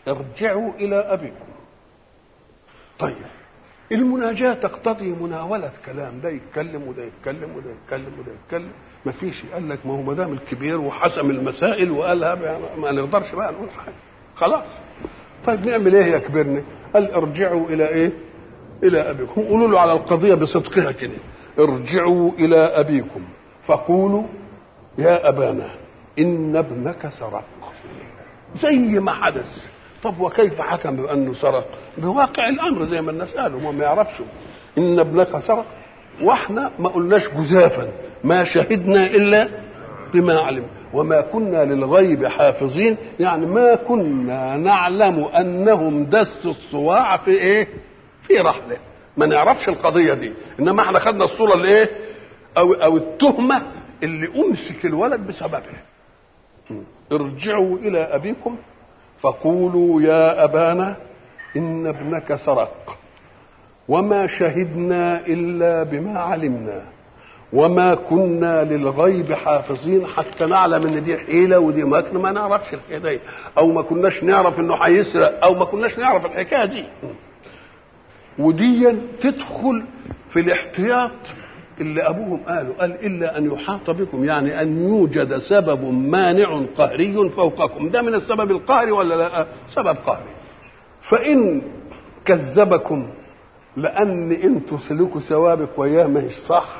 ارجعوا الى ابيكم طيب المناجاة تقتضي مناولة كلام ده يتكلم وده يتكلم وده يتكلم وده يتكلم ما فيش قال لك ما هو ما دام الكبير وحسم المسائل وقالها ما نقدرش بقى نقول حاجة خلاص طيب نعمل ايه يا كبرنا قال ارجعوا الى ايه الى ابيكم قولوا له على القضية بصدقها كده ارجعوا الى ابيكم فقولوا يا ابانا ان ابنك سرق زي ما حدث طب وكيف حكم بانه سرق بواقع الامر زي ما الناس قالوا ما ما يعرفش ان ابنك سرق واحنا ما قلناش جزافا ما شهدنا الا بما علم وما كنا للغيب حافظين يعني ما كنا نعلم انهم دسوا الصواع في ايه في رحله ما نعرفش القضيه دي انما احنا خدنا الصوره اللي ايه او او التهمه اللي امسك الولد بسببها ارجعوا الى ابيكم فقولوا يا ابانا ان ابنك سرق وما شهدنا الا بما علمنا وما كنا للغيب حافظين حتى نعلم ان دي حيله ودي مكر ما نعرفش الحكايه دي او ما كناش نعرف انه هيسرق او ما كناش نعرف الحكايه دي وديا تدخل في الاحتياط اللي ابوهم قالوا قال الا ان يحاط بكم يعني ان يوجد سبب مانع قهري فوقكم ده من السبب القهري ولا لا سبب قهري فان كذبكم لان انتوا سلوكوا سوابق وياه ما هيش صح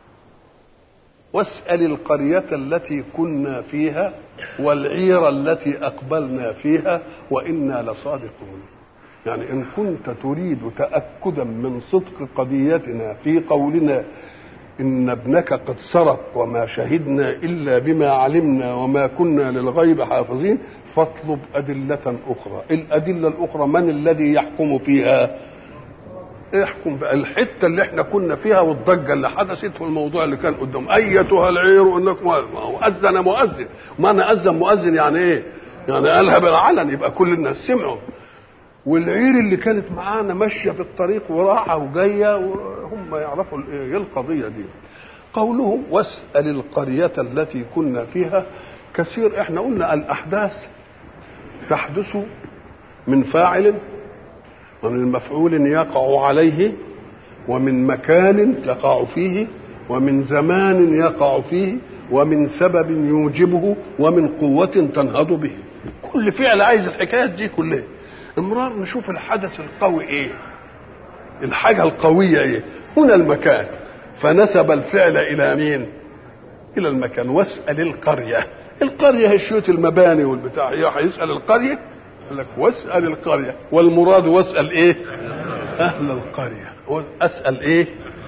واسال القريه التي كنا فيها والعير التي اقبلنا فيها وانا لصادقون يعني ان كنت تريد تاكدا من صدق قضيتنا في قولنا ان ابنك قد سرق وما شهدنا الا بما علمنا وما كنا للغيب حافظين فاطلب ادله اخرى الادله الاخرى من الذي يحكم فيها احكم بقى الحته اللي احنا كنا فيها والضجه اللي حدثت والموضوع اللي كان قدام ايتها العير انك مؤذن مؤذن ما انا اذن مؤذن يعني ايه يعني قالها بالعلن يبقى كل الناس سمعوا والعير اللي كانت معانا ماشيه في الطريق وراحه وجايه وهم يعرفوا ايه القضيه دي قولهم واسال القريه التي كنا فيها كثير احنا قلنا الاحداث تحدث من فاعل ومن مفعول يقع عليه ومن مكان يقع فيه ومن زمان يقع فيه ومن سبب يوجبه ومن قوة تنهض به كل فعل عايز الحكايات دي كلها امرار نشوف الحدث القوي ايه الحاجة القوية ايه هنا المكان فنسب الفعل الى مين الى المكان واسأل القرية القرية هي شيوت المباني والبتاع هيسأل القرية قال لك واسأل القرية والمراد واسأل ايه اهل القرية اسأل ايه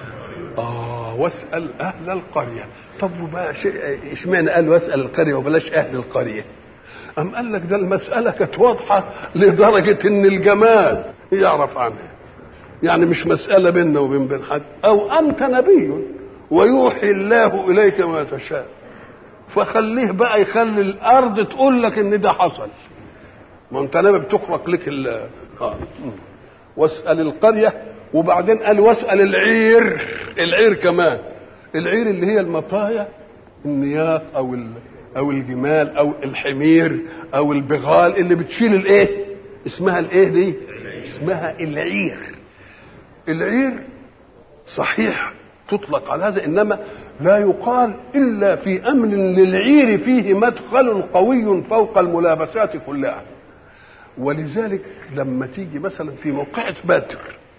اه واسأل اهل القرية طب وبقى شيء اشمعنى قال واسأل القرية وبلاش اهل القرية أم قال لك ده المسألة كانت واضحة لدرجة إن الجمال يعرف عنها يعني مش مسألة بيننا وبين بين حد أو أنت نبي ويوحي الله إليك ما تشاء فخليه بقى يخلي الأرض تقول لك إن ده حصل ما أنت نبي بتخرق لك ال آه. واسأل القرية وبعدين قال واسأل العير العير كمان العير اللي هي المطايا النياق أو ال... او الجمال او الحمير او البغال اللي بتشيل الايه اسمها الايه دي اسمها العير العير صحيح تطلق على هذا انما لا يقال الا في امر للعير فيه مدخل قوي فوق الملابسات كلها ولذلك لما تيجي مثلا في موقعة بدر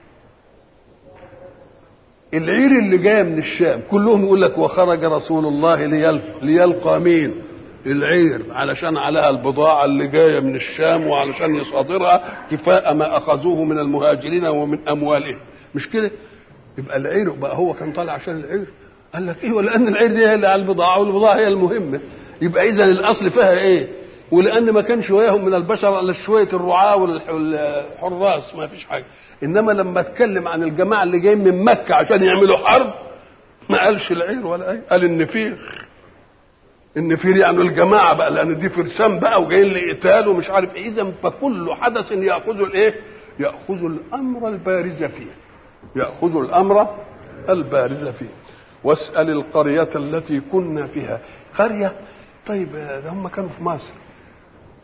العير اللي جايه من الشام كلهم يقول لك وخرج رسول الله ليلقى مين العير علشان عليها البضاعة اللي جاية من الشام وعلشان يصادرها كفاء ما أخذوه من المهاجرين ومن أموالهم مش كده يبقى العير بقى هو كان طالع عشان العير قال لك ايه ولان العير دي هي اللي على البضاعة والبضاعة هي المهمة يبقى إذا الأصل فيها ايه ولأن ما كانش وياهم من البشر إلا شوية الرعاة والحراس ما فيش حاجة إنما لما اتكلم عن الجماعة اللي جايين من مكة عشان يعملوا حرب ما قالش العير ولا ايه قال النفير النفير يعني الجماعة بقى لأن دي فرسان بقى وجايين لقتال ومش عارف إيه إذا فكل حدث يأخذ الإيه؟ يأخذ الأمر البارز فيه يأخذ الأمر البارز فيه واسأل القرية التي كنا فيها قرية طيب ده هم كانوا في مصر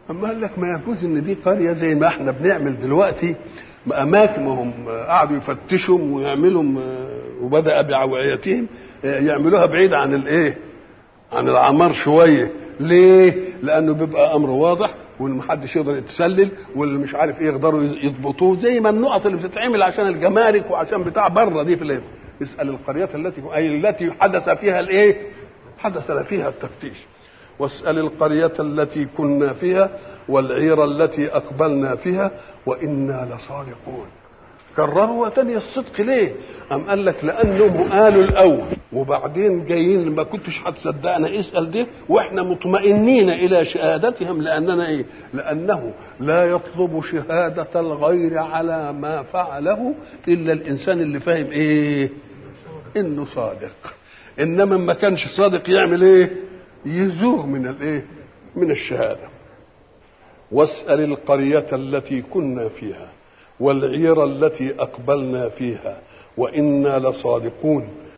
اما قال لك ما يجوز ان دي قريه زي ما احنا بنعمل دلوقتي اماكن ما هم قعدوا يفتشوا ويعملوا وبدا باوعيتهم يعملوها بعيد عن الايه عن العمار شويه ليه لانه بيبقى امر واضح وان محدش يقدر يتسلل واللي مش عارف ايه يقدروا يضبطوه زي ما النقط اللي بتتعمل عشان الجمارك وعشان بتاع بره دي في الايه اسال القريه التي اي التي حدث فيها الايه حدث فيها التفتيش واسال القريه التي كنا فيها والعير التي اقبلنا فيها وانا لصادقون كرروا تاني الصدق ليه؟ أم قال لك لأنهم قالوا الأول وبعدين جايين ما كنتش هتصدقنا اسأل ده وإحنا مطمئنين إلى شهادتهم لأننا إيه؟ لأنه لا يطلب شهادة الغير على ما فعله إلا الإنسان اللي فاهم إيه؟ إنه صادق إنما ما كانش صادق يعمل إيه؟ يزوغ من الإيه؟ من الشهادة واسأل القرية التي كنا فيها والعير التي اقبلنا فيها وانا لصادقون